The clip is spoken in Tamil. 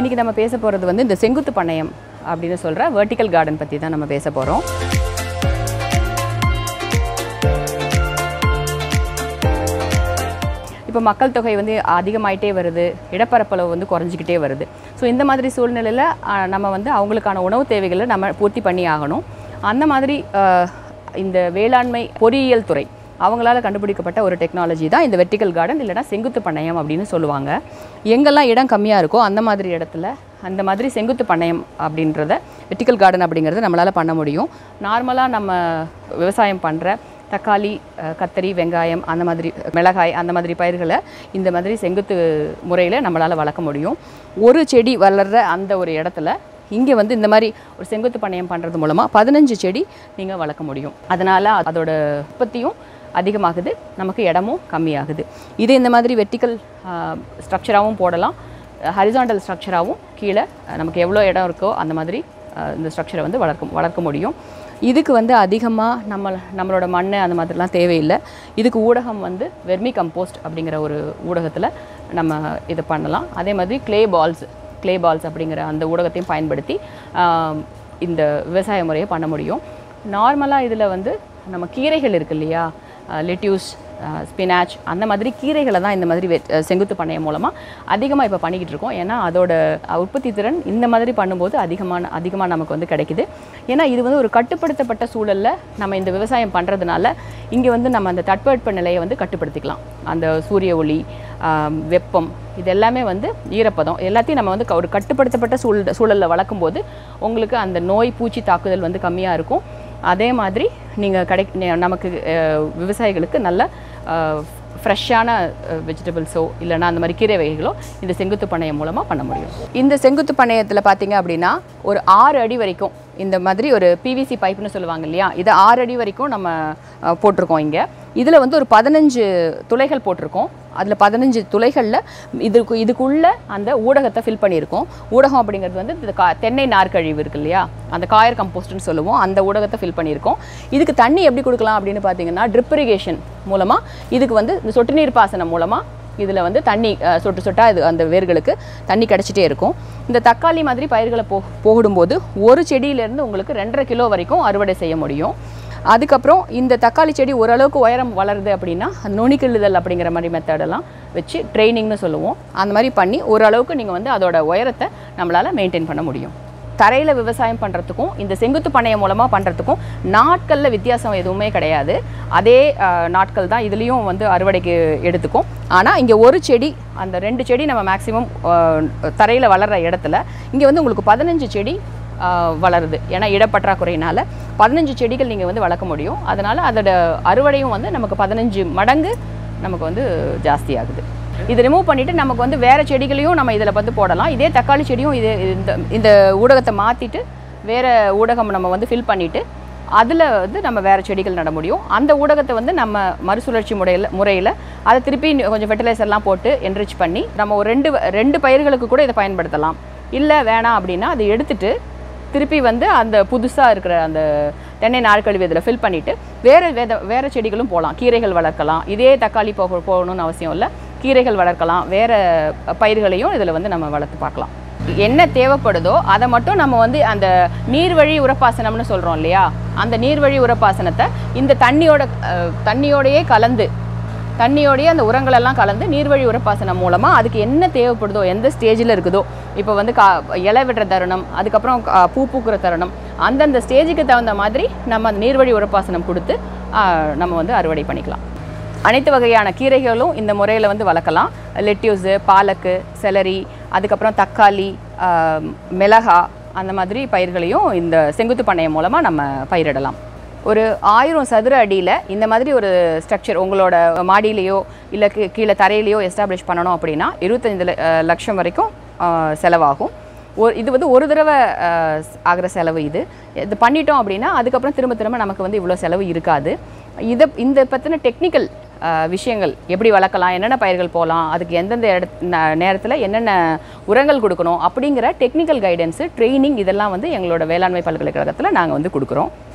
இன்றைக்கி நம்ம பேச போகிறது வந்து இந்த செங்குத்து பண்ணையம் அப்படின்னு சொல்கிற வெர்டிக்கல் கார்டன் பற்றி தான் நம்ம பேச போகிறோம் இப்போ மக்கள் தொகை வந்து அதிகமாயிட்டே வருது இடப்பரப்பளவு வந்து குறைஞ்சிக்கிட்டே வருது ஸோ இந்த மாதிரி சூழ்நிலையில் நம்ம வந்து அவங்களுக்கான உணவு தேவைகளை நம்ம பூர்த்தி பண்ணி ஆகணும் அந்த மாதிரி ஆஹ், இந்த வேளாண்மை பொறியியல் துறை அவங்களால கண்டுபிடிக்கப்பட்ட ஒரு டெக்னாலஜி தான் இந்த வெர்டிக்கல் கார்டன் இல்லைனா செங்குத்து பண்ணையம் அப்படின்னு சொல்லுவாங்க எங்கெல்லாம் இடம் கம்மியாக இருக்கோ அந்த மாதிரி இடத்துல அந்த மாதிரி செங்குத்து பண்ணையம் அப்படின்றத வெர்டிக்கல் கார்டன் அப்படிங்கிறத நம்மளால் பண்ண முடியும் நார்மலாக நம்ம விவசாயம் பண்ணுற தக்காளி அஹ், கத்தரி வெங்காயம் அந்த மாதிரி மிளகாய் அந்த மாதிரி பயிர்களை இந்த மாதிரி செங்குத்து முறையில் நம்மளால் வளர்க்க முடியும் ஒரு செடி வளர்கிற அந்த ஒரு இடத்துல இங்கே வந்து இந்த மாதிரி ஒரு செங்குத்து பண்ணையம் பண்ணுறது மூலமாக பதினஞ்சு செடி நீங்கள் வளர்க்க முடியும் அதனால் அதோட உற்பத்தியும் அதிகமாகுது நமக்கு இடமும் கம்மியாகுது இது இந்த மாதிரி வெர்டிக்கல் ஸ்ட்ரக்சராகவும் போடலாம் ஹரிசாண்டல் ஸ்ட்ரக்சராகவும் கீழே அஹ், நமக்கு எவ்வளோ இடம் இருக்கோ அந்த மாதிரி அஹ், இந்த ஸ்ட்ரக்சரை வந்து வளர்க்க வளர்க்க முடியும் இதுக்கு வந்து அதிகமாக நம்ம நம்மளோட மண் அந்த மாதிரிலாம் தேவையில்லை இதுக்கு ஊடகம் வந்து வெர்மி கம்போஸ்ட் அப்படிங்கிற ஒரு ஊடகத்தில் நம்ம இதை பண்ணலாம் அதே மாதிரி க்ளே பால்ஸ் க்ளே பால்ஸ் அப்படிங்கிற அந்த ஊடகத்தையும் பயன்படுத்தி ஆம், இந்த விவசாய முறையை பண்ண முடியும் நார்மலாக இதில் வந்து நம்ம கீரைகள் இருக்கு இல்லையா லெட்யூஸ் ஸ்பினாச் அந்த மாதிரி கீரைகளை தான் இந்த மாதிரி வெ- அஹ் செங்குத்து பண்ணையம் மூலமாக அதிகமாக இப்போ பண்ணிக்கிட்டு இருக்கோம் ஏன்னா அதோட அஹ், உற்பத்தி திறன் இந்த மாதிரி பண்ணும்போது அதிகமான அதிகமாக நமக்கு வந்து கிடைக்குது ஏன்னா இது வந்து ஒரு கட்டுப்படுத்தப்பட்ட சூழலில் நம்ம இந்த விவசாயம் பண்ணுறதுனால இங்கே வந்து நம்ம அந்த தட்பவெட்ப நிலையை வந்து கட்டுப்படுத்திக்கலாம் அந்த சூரிய ஒளி ஆம், வெப்பம் இது எல்லாமே வந்து ஈரப்பதம் எல்லாத்தையும் நம்ம வந்து க- ஒரு கட்டுப்படுத்தப்பட்ட சூழ் சூழலில் வளர்க்கும்போது உங்களுக்கு அந்த நோய் பூச்சி தாக்குதல் வந்து கம்மியாக இருக்கும் அதே மாதிரி நீங்கள் கடை நெ- நமக்கு அஹ், விவசாயிகளுக்கு நல்ல ஃப்ரெஷ்ஷான வெஜிடபிள்ஸோ இல்லைன்னா அந்த மாதிரி கீரை வகைகளோ இந்த செங்குத்து பண்ணையம் மூலமாக பண்ண முடியும் இந்த செங்குத்து பண்ணையத்தில் பார்த்தீங்க அப்படின்னா ஒரு ஆறு அடி வரைக்கும் இந்த மாதிரி ஒரு பிவிசி பைப்னு சொல்லுவாங்க இல்லையா இது ஆறு அடி வரைக்கும் நம்ம அஹ், போட்டிருக்கோம் இங்கே இதில் வந்து ஒரு பதினஞ்சு துளைகள் போட்டிருக்கோம் அதில் பதினஞ்சு துளைகளில் இதுக்கு இதுக்குள்ள அந்த ஊடகத்தை ஃபில் பண்ணியிருக்கோம் ஊடகம் அப்படிங்கிறது வந்து இந்த கா தென்னை நார்க்கழிவு இருக்கு இல்லையா அந்த காயர் கம்போஸ்ட்னு சொல்லுவோம் அந்த ஊடகத்தை ஃபில் பண்ணியிருக்கோம் இதுக்கு தண்ணி எப்படி கொடுக்கலாம் அப்படின்னு பார்த்தீங்கன்னா ட்ரிப் இரிகேஷன் மூலமாக இதுக்கு வந்து இந்த சொட்டு நீர் பாசனம் மூலமாக இதில் வந்து தண்ணி அஹ், சொட்டு சொட்டாக இது அந்த வேர்களுக்கு தண்ணி கிடச்சிட்டே இருக்கும் இந்த தக்காளி மாதிரி பயிர்களை போ போடும்போது ஒரு செடியிலேருந்து உங்களுக்கு ரெண்டரை கிலோ வரைக்கும் அறுவடை செய்ய முடியும் அதுக்கப்புறம் இந்த தக்காளி செடி ஓரளவுக்கு உயரம் வளருது அப்படின்னா அந்த நுனிக்கிள்ளுதல் அப்படிங்கிற மாதிரி மெத்தடெல்லாம் வச்சு ட்ரைனிங்னு சொல்லுவோம் அந்த மாதிரி பண்ணி ஓரளவுக்கு நீங்கள் வந்து அதோட உயரத்தை நம்மளால் மெயின்டைன் பண்ண முடியும் தரையில் விவசாயம் பண்ணுறதுக்கும் இந்த செங்குத்து பண்ணையம் மூலமாக பண்ணுறதுக்கும் நாட்களில் வித்தியாசம் எதுவுமே கிடையாது அதே அஹ், நாட்கள் தான் இதுலேயும் வந்து அறுவடைக்கு எடுத்துக்கும் ஆனால் இங்கே ஒரு செடி அந்த ரெண்டு செடி நம்ம மேக்ஸிமம் தரையில் வளர்கிற இடத்துல இங்கே வந்து உங்களுக்கு பதினஞ்சு செடி ஆஹ் வளருது ஏன்னா இடப்பற்றாக்குறையினால பதினஞ்சு செடிகள் நீங்கள் வந்து வளர்க்க முடியும் அதனால் அதோட அறுவடையும் வந்து நமக்கு பதினஞ்சு மடங்கு நமக்கு வந்து ஜாஸ்தி ஆகுது இது ரிமூவ் பண்ணிவிட்டு நமக்கு வந்து வேறு செடிகளையும் நம்ம இதில் வந்து போடலாம் இதே தக்காளி செடியும் இது இந்த இந்த ஊடகத்தை மாற்றிட்டு வேறு ஊடகம் நம்ம வந்து ஃபில் பண்ணிவிட்டு அதில் வந்து நம்ம வேறு செடிகள் நட முடியும் அந்த ஊடகத்தை வந்து நம்ம மறுசுழற்சி முறையில் முறையில் அதை திருப்பி இன்னும் கொஞ்சம் ஃபெர்டிலைசர்லாம் போட்டு என்ரிச் பண்ணி நம்ம ஒரு ரெண்டு வ- ரெண்டு பயிர்களுக்கு கூட இதை பயன்படுத்தலாம் இல்லை வேணாம் அப்படின்னா அதை எடுத்துட்டு திருப்பி வந்து அந்த புதுசாக இருக்கிற அந்த தென்னை நார்க்கழிவு இதில் ஃபில் பண்ணிவிட்டு வேறு வேத வேறு செடிகளும் போகலாம் கீரைகள் வளர்க்கலாம் இதே தக்காளி போக போகணும்னு அவசியம் இல்லை கீரைகள் வளர்க்கலாம் வேறு பயிர்களையும் இதில் வந்து நம்ம வளர்த்து பார்க்கலாம் என்ன தேவைப்படுதோ அதை மட்டும் நம்ம வந்து அந்த நீர்வழி உரப்பாசனம்னு சொல்கிறோம் இல்லையா அந்த நீர்வழி உரப்பாசனத்தை இந்த தண்ணியோட அஹ், தண்ணியோடையே கலந்து தண்ணியோடயே அந்த உரங்களெல்லாம் கலந்து நீர்வழி உரப்பாசனம் மூலமாக அதுக்கு என்ன தேவைப்படுதோ எந்த ஸ்டேஜில் இருக்குதோ இப்போ வந்து கா இலை விடுற தருணம் அதுக்கப்புறம் கா- பூ பூக்கிற தருணம் அந்தந்த ஸ்டேஜுக்கு தகுந்த மாதிரி நம்ம அந்த நீர்வழி உரப்பாசனம் கொடுத்து ஆ, நம்ம வந்து அறுவடை பண்ணிக்கலாம் அனைத்து வகையான கீரைகளும் இந்த முறையில் வந்து வளர்க்கலாம் லெட்யூஸு பாலக்கு செலரி அதுக்கப்புறம் தக்காளி ஆ, மிளகா அந்த மாதிரி பயிர்களையும் இந்த செங்குத்து பண்ணையம் மூலமாக நம்ம பயிரிடலாம் ஒரு ஆயிரம் சதுர அடியில் இந்த மாதிரி ஒரு ஸ்ட்ரக்சர் உங்களோட மாடியிலையோ இல்லை கீழே தரையிலையோ எஸ்டாப்ளிஷ் பண்ணணும் அப்படின்னா இருபத்தஞ்சு ல- அஹ் லட்சம் வரைக்கும் அஹ், செலவாகும் ஒரு இது வந்து ஒரு தடவை அஹ், ஆகிற செலவு இது இது பண்ணிட்டோம் அப்படின்னா அதுக்கப்புறம் திரும்ப திரும்ப நமக்கு வந்து இவ்வளோ செலவு இருக்காது இதை இந்த பற்றின டெக்னிக்கல் விஷயங்கள் எப்படி வளர்க்கலாம் என்னென்ன பயிர்கள் போகலாம் அதுக்கு எந்தெந்த இடத் நேரத்தில் என்னென்ன உரங்கள் கொடுக்கணும் அப்படிங்கிற டெக்னிக்கல் கைடன்ஸு ட்ரைனிங் இதெல்லாம் வந்து எங்களோட வேளாண்மை பல்கலைக்கழகத்தில் நாங்கள் வந்து கொடுக்குறோம்